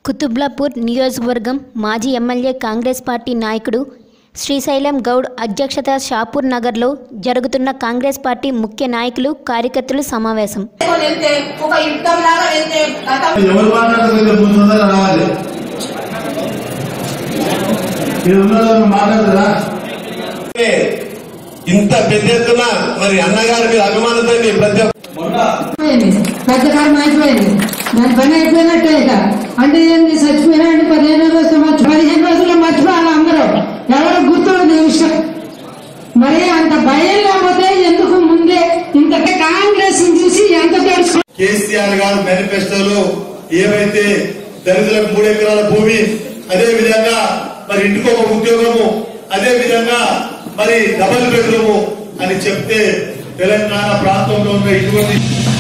కుతుబ్లాపూర్ నియోజకవర్గం మాజీ MLA Congress party నాయకుడు శ్రీశైలం గౌడ్ అధ్యక్షత షాపూర్ నగర్లో జరుగుతున్న కాంగ్రెస్ పార్టీ ముఖ్య నాయకులు కార్యకర్తలు సమావేశం వెళ్తే ఒక యుద్ధం లాగా వెళ్తే గతం ఎవరు మాట్లాడుతుందో ముందు రావాలి మీరు ఉన్నదో మాట్లాడతారా ఇంత పెద్ద ఎత్తున మరి అన్నగారి మీద అభిమానంతో ప్రతి ఒక్క అయిపోయింది పెద్దకాలం అయిపోయింది దాని పని అయిపోయినట్టే ఇక అంటే ఏంది చచ్చిపోయినా అంటే పదిహేను రోజులు మర్చి పదిహేను రోజుల్లో మర్చిపోవాలి అందరూ ఎవరు గుర్తుండదు ఈ విషయం మరి అంత భయం లేకపోతే ఎందుకు ముందే ఇంత కాంగ్రెస్ చూసి ఎంత తెలుసు కేసీఆర్ గారు మేనిఫెస్టోలో ఏవైతే దళితులకు మూడు ఎకరాల భూమి అదే విధంగా మరి ఇంటికి ఒక ఉద్యోగము అదే విధంగా మరి డబల్ బెడ్రూము అని చెప్తే తెలంగాణ ప్రాంతంలో ఉన్న ఇటువంటి